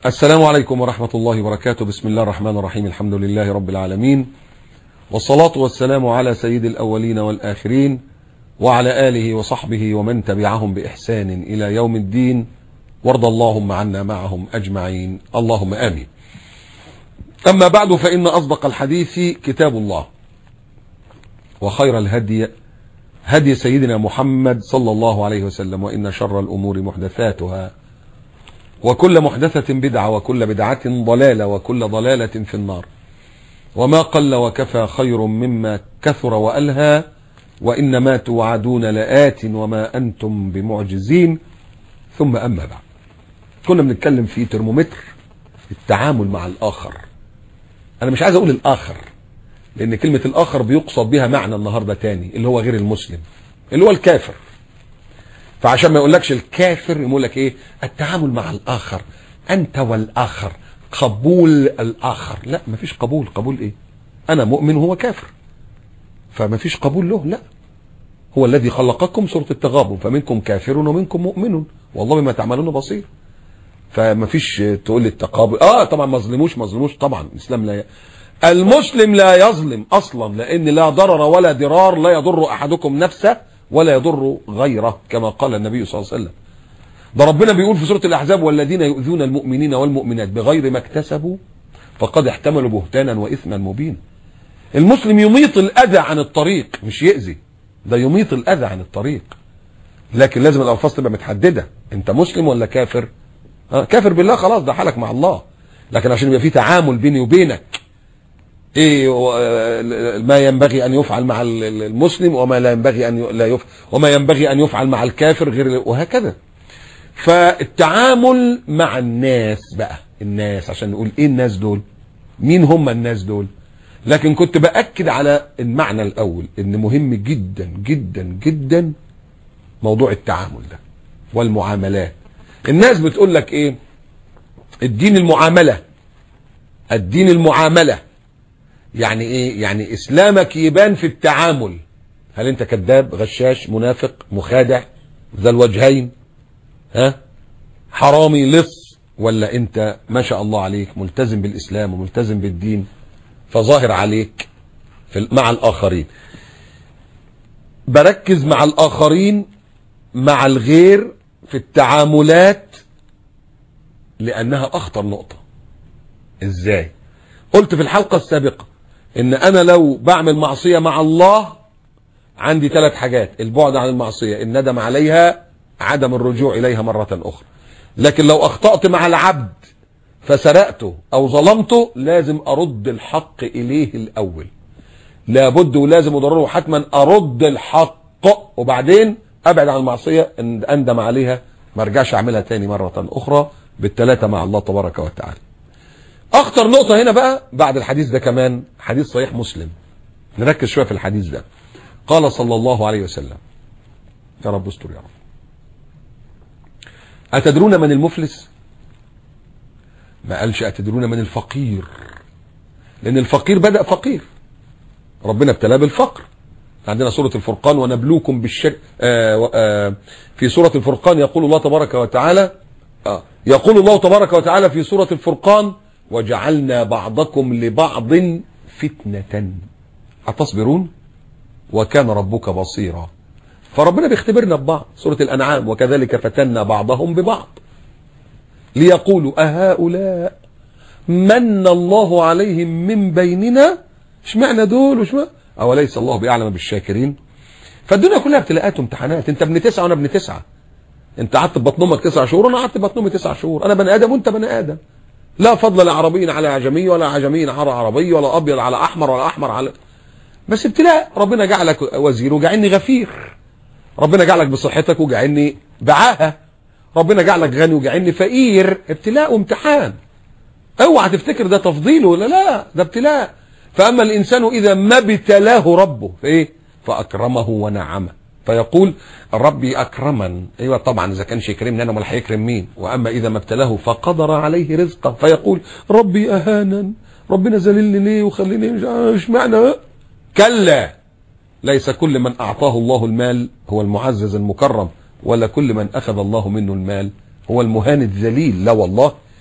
السلام عليكم ورحمة الله وبركاته بسم الله الرحمن الرحيم الحمد لله رب العالمين والصلاة والسلام على سيد الأولين والآخرين وعلى آله وصحبه ومن تبعهم بإحسان إلى يوم الدين وارض اللهم عنا معهم أجمعين اللهم آمين أما بعد فإن أصدق الحديث كتاب الله وخير الهدي هدي سيدنا محمد صلى الله عليه وسلم وإن شر الأمور محدثاتها وكل محدثة بدعة وكل بدعة ضلالة وكل ضلالة في النار وما قل وكفى خير مما كثر وألهى وإنما توعدون لآت وما أنتم بمعجزين ثم أما بعد كنا بنتكلم في ترمومتر التعامل مع الآخر أنا مش عايز أقول الآخر لأن كلمة الآخر بيقصد بها معنى النهاردة تاني اللي هو غير المسلم اللي هو الكافر فعشان ما يقولكش الكافر يقول لك ايه التعامل مع الاخر انت والاخر قبول الاخر لا مفيش قبول قبول ايه انا مؤمن وهو كافر فمفيش قبول له لا هو الذي خلقكم سورة التغابن فمنكم كافر ومنكم مؤمن والله بما تعملون بصير فمفيش تقول لي التقابل اه طبعا ما ظلموش ما ظلموش طبعا الاسلام لا ي... المسلم لا يظلم اصلا لان لا ضرر ولا ضرار لا يضر احدكم نفسه ولا يضر غيره كما قال النبي صلى الله عليه وسلم ده ربنا بيقول في سورة الأحزاب والذين يؤذون المؤمنين والمؤمنات بغير ما اكتسبوا فقد احتملوا بهتانا وإثما مبينا المسلم يميط الأذى عن الطريق مش يأذي ده يميط الأذى عن الطريق لكن لازم الألفاظ تبقى متحددة أنت مسلم ولا كافر آه كافر بالله خلاص ده حالك مع الله لكن عشان يبقى في تعامل بيني وبينك ايه ما ينبغي ان يفعل مع المسلم وما لا ينبغي ان لا يفعل وما ينبغي ان يفعل مع الكافر غير وهكذا فالتعامل مع الناس بقى الناس عشان نقول ايه الناس دول مين هم الناس دول لكن كنت باكد على المعنى الاول ان مهم جدا جدا جدا موضوع التعامل ده والمعاملات الناس بتقول لك ايه الدين المعامله الدين المعامله يعني ايه يعني اسلامك يبان في التعامل هل انت كذاب غشاش منافق مخادع ذا الوجهين ها حرامي لص ولا انت ما شاء الله عليك ملتزم بالاسلام وملتزم بالدين فظاهر عليك في مع الاخرين بركز مع الاخرين مع الغير في التعاملات لانها اخطر نقطة ازاي قلت في الحلقة السابقة ان انا لو بعمل معصية مع الله عندي ثلاث حاجات البعد عن المعصية الندم عليها عدم الرجوع اليها مرة اخرى لكن لو اخطأت مع العبد فسرقته او ظلمته لازم ارد الحق اليه الاول لابد ولازم اضرره حتما ارد الحق وبعدين ابعد عن المعصية اندم عليها ما ارجعش اعملها تاني مرة اخرى بالثلاثة مع الله تبارك وتعالى اخطر نقطة هنا بقى بعد الحديث ده كمان حديث صحيح مسلم نركز شوية في الحديث ده قال صلى الله عليه وسلم يا رب استر يا رب أتدرون من المفلس ما قالش أتدرون من الفقير لأن الفقير بدأ فقير ربنا ابتلاه بالفقر عندنا سورة الفرقان ونبلوكم بالشر آآ آآ في سورة الفرقان يقول الله تبارك وتعالى آه يقول الله تبارك وتعالى في سورة الفرقان وجعلنا بعضكم لبعض فتنة أتصبرون وكان ربك بصيرا فربنا بيختبرنا ببعض سورة الأنعام وكذلك فتنا بعضهم ببعض ليقولوا أهؤلاء من الله عليهم من بيننا اشمعنى دول وشمعنى أوليس الله بأعلم بالشاكرين فالدنيا كلها ابتلاءات وامتحانات انت ابن تسعة وانا ابن تسعة انت قعدت ببطن امك تسع شهور وانا قعدت ببطن امي تسع شهور انا بني ادم وانت بني ادم لا فضل لعربي على عجمي ولا عجمي على عربي ولا ابيض على احمر ولا احمر على بس ابتلاء ربنا جعلك وزير وجعلني غفير ربنا جعلك بصحتك وجعلني بعاهة ربنا جعلك غني وجعلني فقير ابتلاء وامتحان اوعى تفتكر ده تفضيل ولا لا ده ابتلاء فاما الانسان اذا ما ابتلاه ربه فايه فاكرمه ونعمه فيقول ربي أكرمن أيوة طبعا إذا كانش يكرمني أنا ولا هيكرم مين وأما إذا ما ابتلاه فقدر عليه رزقه فيقول ربي أهانا ربنا ذللني ليه وخليني مش معنى كلا ليس كل من أعطاه الله المال هو المعزز المكرم ولا كل من أخذ الله منه المال هو المهان الذليل لا والله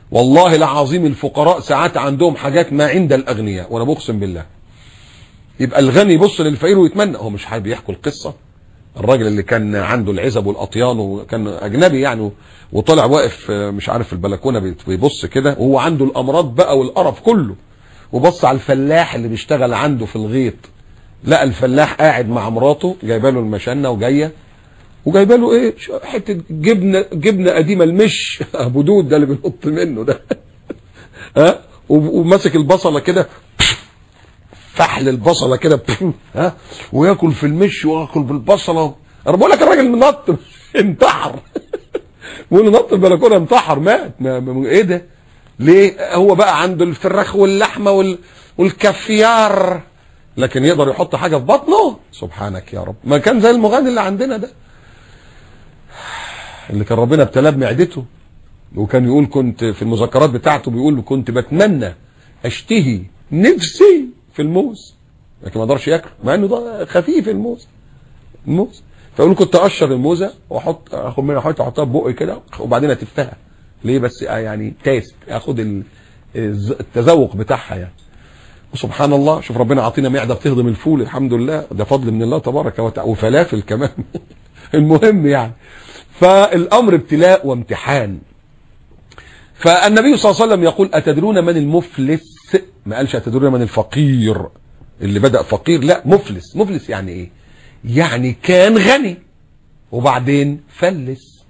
والله العظيم الفقراء ساعات عندهم حاجات ما عند الاغنياء وانا بقسم بالله يبقى الغني يبص للفقير ويتمنى هو مش حابب يحكوا القصه الراجل اللي كان عنده العزب والاطيان وكان اجنبي يعني وطلع واقف مش عارف في البلكونه بيبص كده وهو عنده الامراض بقى والقرف كله وبص على الفلاح اللي بيشتغل عنده في الغيط لقى الفلاح قاعد مع مراته جايبه له المشنه وجايه وجايبه له ايه حته جبنه جبنه قديمه المش ابو دود ده اللي بينط منه ده ها وماسك البصله كده فحل البصله كده ها وياكل في المش وياكل في البصله انا بقول لك الراجل نط انتحر بيقول نط البلكونه انتحر مات ما ما ايه ده ليه هو بقى عنده الفراخ واللحمه وال والكافيار لكن يقدر يحط حاجه في بطنه سبحانك يا رب ما كان زي المغني اللي عندنا ده اللي كان ربنا ابتلاه بمعدته وكان يقول كنت في المذكرات بتاعته بيقول كنت بتمنى اشتهي نفسي في الموز لكن ما اقدرش ياكله مع انه ده خفيف الموز الموز فيقول كنت اقشر الموزه واحط اخد منها حته احطها في بقي كده وبعدين اتفها ليه بس يعني تيست اخد التذوق بتاعها يعني وسبحان الله شوف ربنا عطينا معده بتهضم الفول الحمد لله ده فضل من الله تبارك وتعالى وفلافل كمان المهم يعني فالامر ابتلاء وامتحان فالنبي صلى الله عليه وسلم يقول اتدرون من المفلس ما قالش اتدرون من الفقير اللي بدا فقير لا مفلس مفلس يعني ايه يعني كان غني وبعدين فلس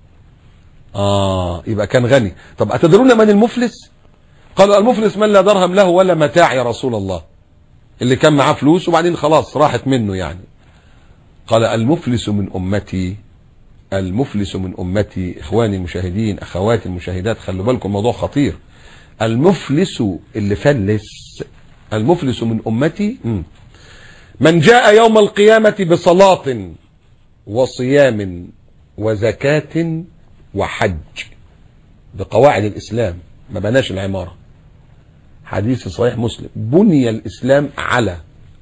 اه يبقى كان غني طب اتدرون من المفلس قالوا المفلس من لا درهم له ولا متاع يا رسول الله اللي كان معاه فلوس وبعدين خلاص راحت منه يعني قال المفلس من امتي المفلس من امتي اخواني المشاهدين اخواتي المشاهدات خلوا بالكم الموضوع خطير المفلس اللي فلس المفلس من امتي من جاء يوم القيامة بصلاة وصيام وزكاة وحج بقواعد الإسلام ما بناش العمارة حديث صحيح مسلم بني الإسلام على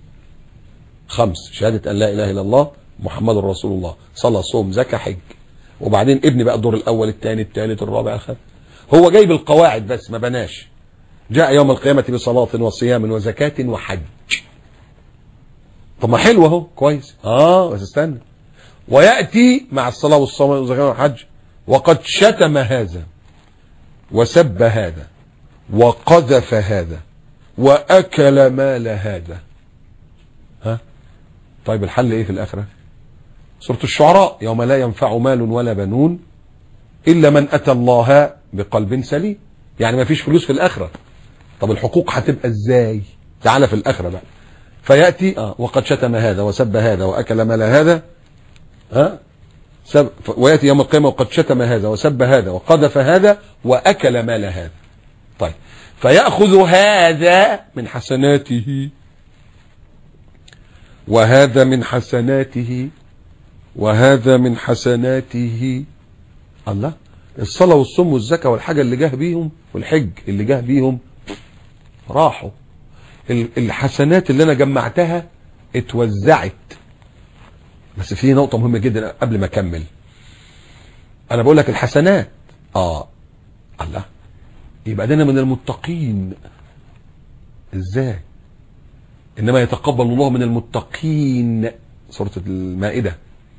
خمس شهادة أن لا إله إلا الله محمد رسول الله صلاة صوم زكاة حج وبعدين ابني بقى الدور الأول الثاني الثالث الرابع الخامس هو جايب القواعد بس ما بناش جاء يوم القيامة بصلاة وصيام وزكاة وحج طب ما حلو اهو كويس اه بس استنى ويأتي مع الصلاة والصوم والزكاة والحج وقد شتم هذا وسب هذا وقذف هذا وأكل مال هذا ها طيب الحل ايه في الآخرة سورة الشعراء يوم لا ينفع مال ولا بنون إلا من أتى الله بقلب سليم يعني ما فيش فلوس في الآخرة طب الحقوق هتبقى ازاي تعالى في الآخرة بقى فيأتي آه وقد شتم هذا وسب هذا وأكل مال هذا ها سب ويأتي يوم القيامة وقد شتم هذا وسب هذا وقذف هذا وأكل مال هذا طيب فيأخذ هذا من حسناته وهذا من حسناته وهذا من حسناته الله الصلاة والصوم والزكاة والحاجة اللي جاه بيهم والحج اللي جاه بيهم راحوا الحسنات اللي انا جمعتها اتوزعت بس في نقطة مهمة جدا قبل ما اكمل انا بقول لك الحسنات اه الله يبقى ده انا من المتقين ازاي انما يتقبل الله من المتقين سورة المائدة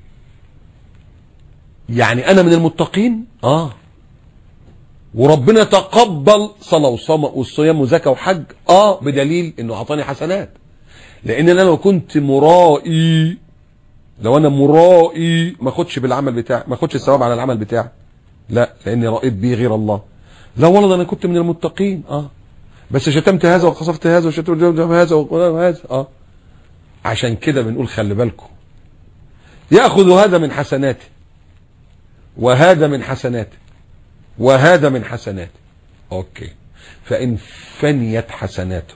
يعني انا من المتقين اه وربنا تقبل صلاة وصوم والصيام وزكاة وحج اه بدليل انه اعطاني حسنات لان انا لو كنت مرائي لو انا مرائي ما اخدش بالعمل بتاعي ما اخدش الثواب على العمل بتاعي لا لاني رأيت به غير الله لا والله انا كنت من المتقين اه بس شتمت هذا وقصفت هذا وشتمت هذا وهذا اه عشان كده بنقول خلي بالكم ياخذ هذا من حسناته وهذا من حسناته وهذا من حسناته اوكي فان فنيت حسناته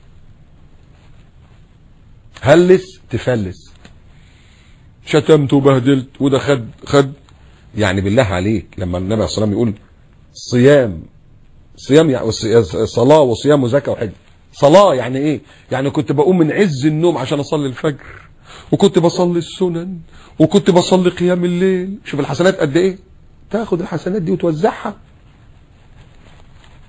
هلس تفلس شتمت وبهدلت وده خد خد يعني بالله عليك لما النبي عليه الصلاه والسلام يقول صيام صيام يعني صلاه وصيام وزكاه وحج صلاه يعني ايه يعني كنت بقوم من عز النوم عشان اصلي الفجر وكنت بصلي السنن وكنت بصلي قيام الليل شوف الحسنات قد ايه تاخد الحسنات دي وتوزعها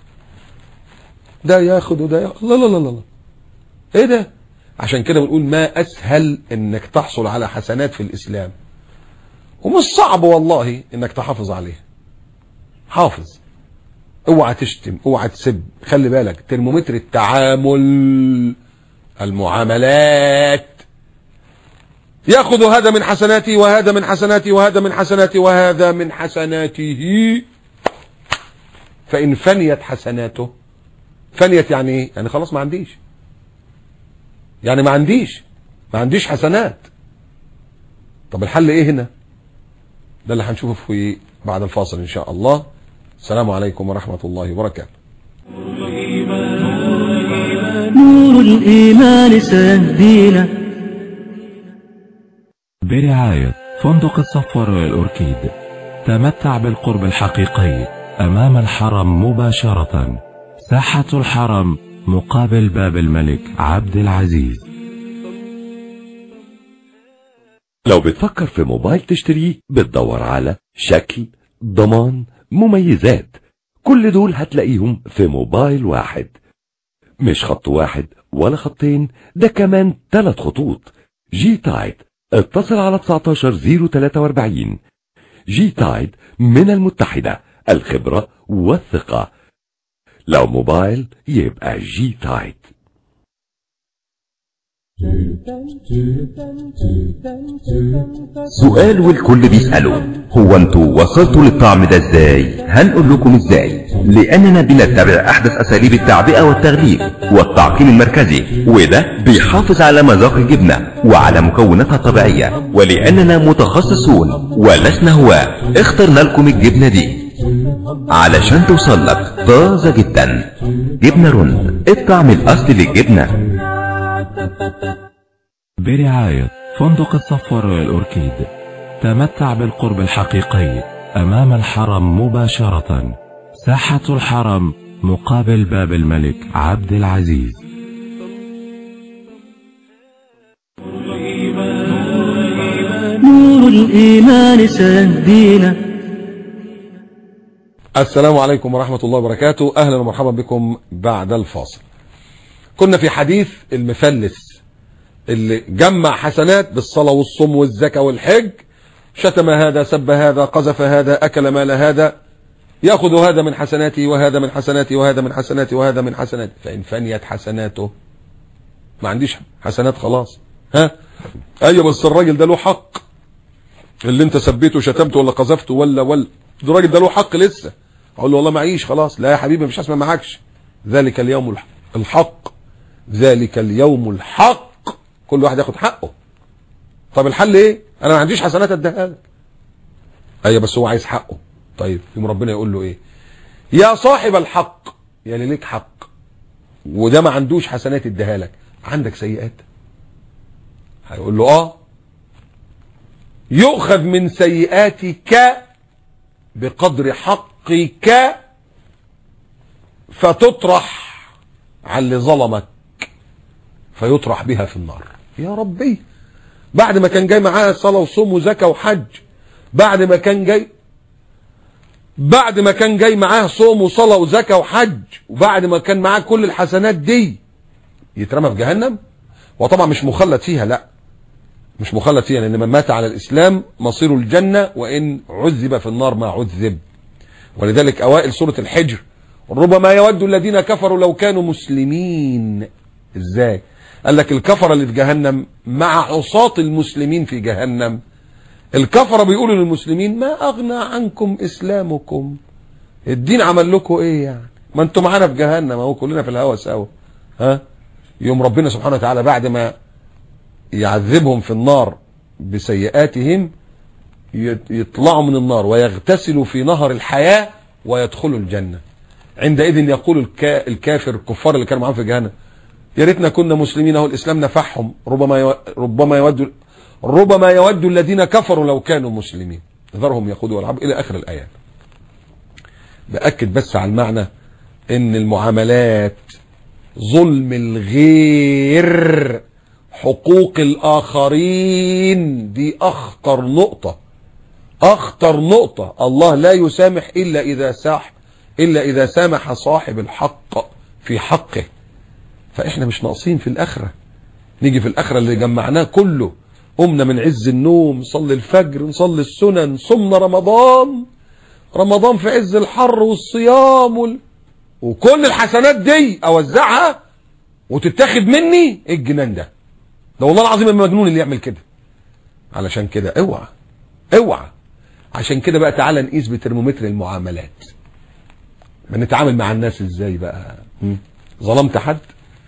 ده ياخد وده ياخد لا لا لا لا ايه ده عشان كده بنقول ما اسهل انك تحصل على حسنات في الاسلام ومش صعب والله انك تحافظ عليها حافظ اوعى تشتم اوعى تسب خلي بالك ترمومتر التعامل المعاملات ياخذ هذا من حسناتي وهذا من حسناتي وهذا من حسناتي وهذا من حسناته فإن فنيت حسناته فنيت يعني ايه يعني خلاص ما عنديش يعني ما عنديش ما عنديش حسنات طب الحل ايه هنا ده اللي هنشوفه في بعد الفاصل ان شاء الله السلام عليكم ورحمة الله وبركاته نور الإيمان سيهدينا برعاية فندق الصفور والأوركيد تمتع بالقرب الحقيقي أمام الحرم مباشرة ساحة الحرم مقابل باب الملك عبد العزيز لو بتفكر في موبايل تشتريه بتدور على شكل ضمان مميزات كل دول هتلاقيهم في موبايل واحد مش خط واحد ولا خطين ده كمان ثلاث خطوط جي تايد اتصل على 19043 جي تايد من المتحدة الخبرة والثقة لو موبايل يبقى جي تايد سؤال والكل بيسأله هو انتوا وصلتوا للطعم ده ازاي هنقول لكم ازاي لاننا بنتبع احدث اساليب التعبئة والتغليف والتعقيم المركزي وده بيحافظ على مذاق الجبنة وعلى مكوناتها الطبيعية ولاننا متخصصون ولسنا هواة اخترنا لكم الجبنة دي علشان توصل لك طازة جدا جبنة رند الطعم الاصلي للجبنة برعاية فندق الصفور والأوركيد تمتع بالقرب الحقيقي أمام الحرم مباشرة ساحة الحرم مقابل باب الملك عبد العزيز نور الإيمان سيهدينا السلام عليكم ورحمة الله وبركاته أهلا ومرحبا بكم بعد الفاصل كنا في حديث المفلس اللي جمع حسنات بالصلاة والصوم والزكاة والحج شتم هذا سب هذا قذف هذا أكل مال هذا يأخذ هذا من حسناتي وهذا من حسناتي وهذا من حسناتي وهذا من حسناتي فإن فنيت حسناته ما عنديش حسنات خلاص ها ايوه بس الراجل ده له حق اللي انت سبيته وشتمته ولا قذفته ولا ولا ده الراجل ده له حق لسه اقول له والله معيش خلاص لا يا حبيبي مش هسمع معكش ذلك اليوم الح- الحق ذلك اليوم الحق كل واحد ياخد حقه طب الحل ايه انا ما عنديش حسنات اديها لك ايوه بس هو عايز حقه طيب يوم ربنا يقول له ايه يا صاحب الحق يا اللي ليك حق وده ما عندوش حسنات اديها لك عندك سيئات هيقول له اه يؤخذ من سيئاتك بقدر حقك فتطرح على اللي ظلمك فيطرح بها في النار يا ربي بعد ما كان جاي معاه صلاة وصوم وزكاة وحج بعد ما كان جاي بعد ما كان جاي معاه صوم وصلاة وزكاة وحج وبعد ما كان معاه كل الحسنات دي يترمى في جهنم وطبعا مش مخلد فيها لا مش مخلد فيها لان من مات على الاسلام مصيره الجنة وان عذب في النار ما عذب ولذلك اوائل سورة الحجر ربما يود الذين كفروا لو كانوا مسلمين ازاي قال لك الكفرة اللي في جهنم مع عصاة المسلمين في جهنم الكفرة بيقولوا للمسلمين ما اغنى عنكم اسلامكم الدين عمل لكم ايه يعني ما انتم معانا في جهنم اهو كلنا في الهوا سوا ها يوم ربنا سبحانه وتعالى بعد ما يعذبهم في النار بسيئاتهم يت- يطلعوا من النار ويغتسلوا في نهر الحياة ويدخلوا الجنة عندئذ يقول الكا الكافر الكفار اللي كانوا معاهم في جهنم يا ريتنا كنا مسلمين اهو الاسلام نفعهم ربما يو... ربما يود ربما يود الذين كفروا لو كانوا مسلمين ذرهم يخوضوا ويلعبوا الى اخر الايات باكد بس على المعنى ان المعاملات ظلم الغير حقوق الاخرين دي اخطر نقطة اخطر نقطة الله لا يسامح الا اذا ساح الا اذا سامح صاحب الحق في حقه فاحنا مش ناقصين في الاخره نيجي في الاخره اللي جمعناه كله قمنا من عز النوم نصلي الفجر نصلي السنن صمنا رمضان رمضان في عز الحر والصيام وال... وكل الحسنات دي اوزعها وتتاخد مني ايه الجنان ده ده والله العظيم المجنون اللي يعمل كده علشان كده اوعى اوعى عشان كده بقى تعالى نقيس بترمومتر المعاملات بنتعامل مع الناس ازاي بقى م? ظلمت حد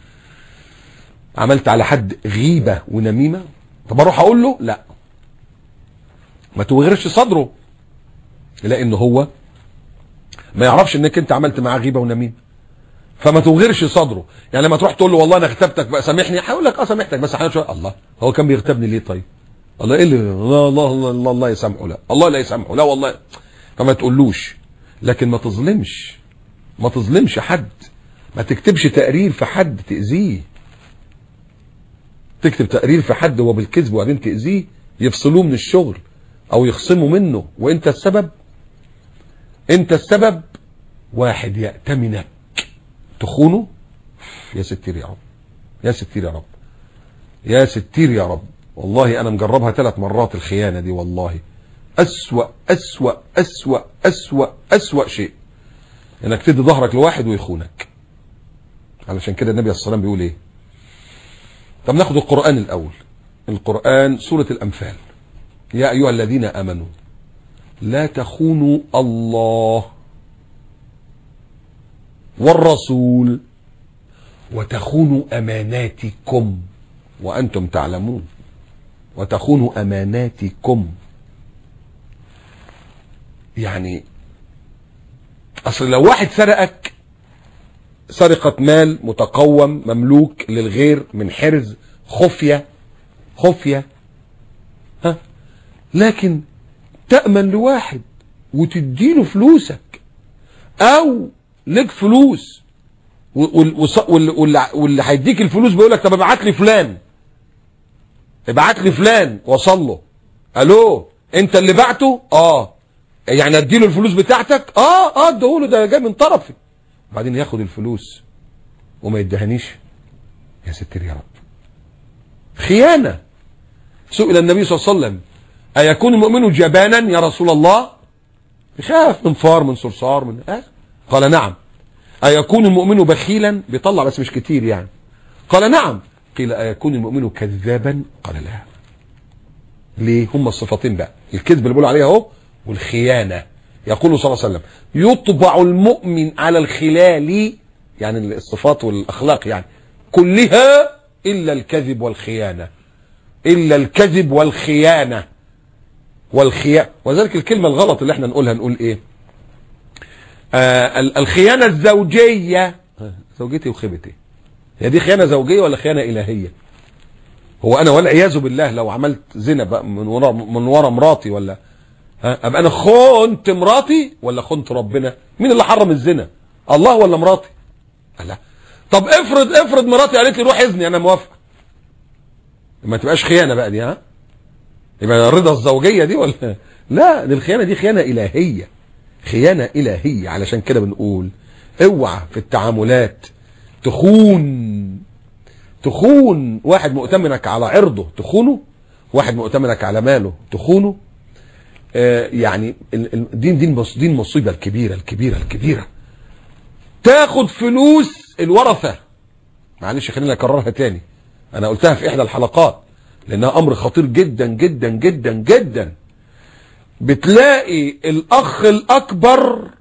عملت على حد غيبة ونميمة طب اروح اقول له لا ما توغرش صدره لان هو ما يعرفش انك انت عملت معاه غيبة ونميمة فما توغرش صدره يعني لما تروح تقول له والله انا اغتبتك بقى سامحني هيقول لك اه سامحتك بس هيقول شويه الله هو كان بيغتبني ليه طيب الله ايه اللي الله الله الله, الله, الله يسامحه لا الله لا يسامحه لا والله فما تقولوش لكن ما تظلمش ما تظلمش حد ما تكتبش تقرير في حد تأذيه تكتب تقرير في حد هو بالكذب وبعدين تأذيه يفصلوه من الشغل او يخصموا منه وانت السبب انت السبب واحد يأتمنك تخونه يا ستير يا رب يا ستير يا رب يا ستير يا رب والله انا مجربها ثلاث مرات الخيانة دي والله اسوأ اسوأ اسوأ اسوأ اسوأ شيء انك تدي ظهرك لواحد ويخونك علشان كده النبي صلى الله عليه وسلم بيقول ايه طب ناخد القرآن الاول القرآن سورة الانفال يا ايها الذين امنوا لا تخونوا الله والرسول وتخونوا اماناتكم وانتم تعلمون وتخونوا اماناتكم يعني اصل لو واحد سرقك سرقة مال متقوم مملوك للغير من حرز خفية خفية ها لكن تأمن لواحد وتديله فلوسك او لك فلوس واللي هيديك الفلوس بيقول لك طب ابعت لي فلان ابعت لي فلان وصل له الو انت اللي بعته اه يعني اديله الفلوس بتاعتك اه اه اديهوله ده جاي من طرفي بعدين ياخد الفلوس وما يدهنيش يا ستر يا رب خيانة سئل النبي صلى الله عليه وسلم أيكون المؤمن جبانا يا رسول الله يخاف من فار من صرصار من آه؟ قال نعم أيكون المؤمن بخيلا بيطلع بس مش كتير يعني قال نعم قيل أيكون المؤمن كذابا قال لا ليه هم الصفتين بقى الكذب اللي بيقول عليها اهو والخيانة يقول صلى الله عليه وسلم يطبع المؤمن على الخلال يعني الصفات والأخلاق يعني كلها إلا الكذب والخيانة إلا الكذب والخيانة والخيانة وذلك الكلمة الغلط اللي احنا نقولها نقول ايه آه الخيانة الزوجية زوجتي وخيبتي هي دي خيانة زوجية ولا خيانة إلهية هو أنا والعياذ بالله لو عملت زنا بقى من ورا من ورا مراتي ولا ها أبقى أنا خنت مراتي ولا خنت ربنا مين اللي حرم الزنا الله ولا مراتي لا طب افرض افرض مراتي قالت لي روح اذني أنا موافقة ما تبقاش خيانة بقى دي ها يبقى الرضا الزوجية دي ولا لا دي الخيانة دي خيانة إلهية خيانة إلهية علشان كده بنقول اوعى في التعاملات تخون تخون واحد مؤتمنك على عرضه تخونه واحد مؤتمنك على ماله تخونه آه يعني دين دين دين مصيبة الكبيرة الكبيرة الكبيرة تاخد فلوس الورثة معلش خلينا اكررها تاني انا قلتها في احدى الحلقات لانها امر خطير جدا جدا جدا جدا بتلاقي الاخ الاكبر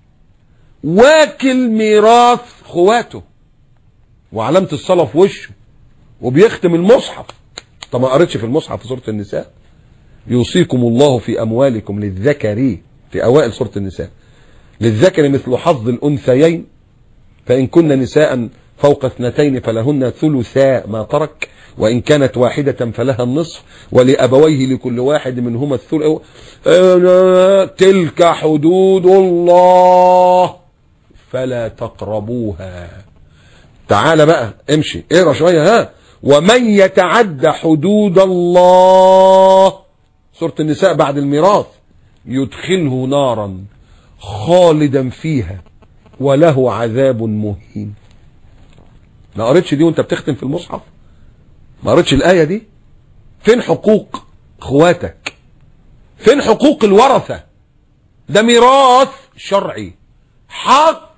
واكل ميراث خواته وعلامة الصلاة في وشه وبيختم المصحف طب ما قريتش في المصحف في سورة النساء يوصيكم الله في أموالكم للذكر في أوائل سورة النساء للذكر مثل حظ الأنثيين فإن كن نساء فوق اثنتين فلهن ثلثا ما ترك وإن كانت واحدة فلها النصف ولأبويه لكل واحد منهما الثلث تلك حدود الله فلا تقربوها تعال بقى امشي اقرا شويه ها ومن يتعدى حدود الله سوره النساء بعد الميراث يدخله نارا خالدا فيها وله عذاب مهين ما قريتش دي وانت بتختم في المصحف ما قريتش الآية دي فين حقوق اخواتك فين حقوق الورثة ده ميراث شرعي حق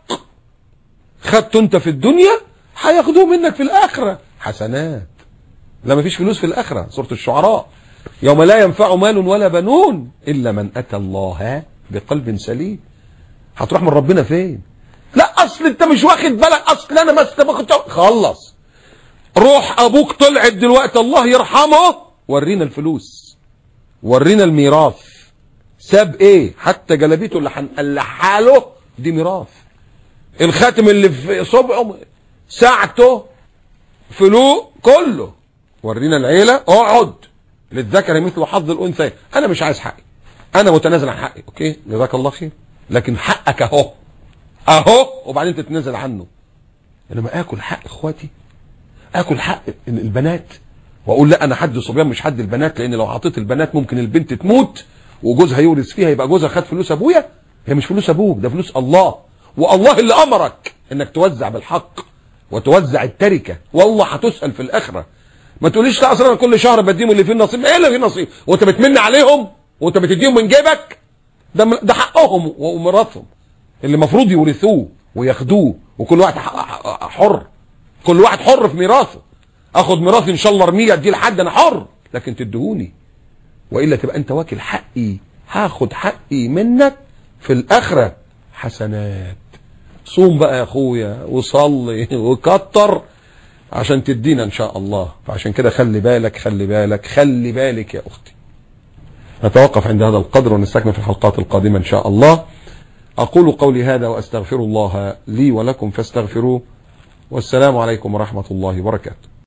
خدته انت في الدنيا هياخدوه منك في الآخرة حسنات لا مفيش فلوس في الآخرة سورة الشعراء يوم لا ينفع مال ولا بنون إلا من أتى الله بقلب سليم هتروح من ربنا فين لا أصل أنت مش واخد بالك أصل أنا ما استبقت خلص روح أبوك طلعت دلوقتي الله يرحمه ورينا الفلوس ورينا الميراث ساب ايه حتى جلابيته اللي هنقلعها له دي ميراث الخاتم اللي في صبعه ساعته فلوق كله ورينا العيلة اقعد للذكر مثل حظ الانثى انا مش عايز حقي انا متنازل عن حقي اوكي جزاك الله خير لكن حقك اهو اهو وبعدين تتنازل عنه انما اكل حق اخواتي اكل حق البنات واقول لا انا حد صبيان مش حد البنات لان لو عطيت البنات ممكن البنت تموت وجوزها يورث فيها يبقى جوزها خد فلوس ابويا هي مش فلوس ابوك ده فلوس الله والله اللي امرك انك توزع بالحق وتوزع التركه والله هتسال في الاخره ما تقوليش لا اصل انا كل شهر بديهم اللي فيه النصيب ايه اللي فيه نصيب وانت بتمن عليهم وانت بتديهم من جيبك ده ده حقهم وميراثهم اللي المفروض يورثوه وياخدوه وكل واحد حر كل واحد حر في ميراثه اخد ميراثي ان شاء الله ارميه اديه لحد انا حر لكن تدهوني والا تبقى انت واكل حقي هاخد حقي منك في الاخره حسنات صوم بقى يا اخويا وصلي وكتر عشان تدينا ان شاء الله فعشان كده خلي بالك خلي بالك خلي بالك يا اختي نتوقف عند هذا القدر ونستكمل في الحلقات القادمه ان شاء الله اقول قولي هذا واستغفر الله لي ولكم فاستغفروه والسلام عليكم ورحمه الله وبركاته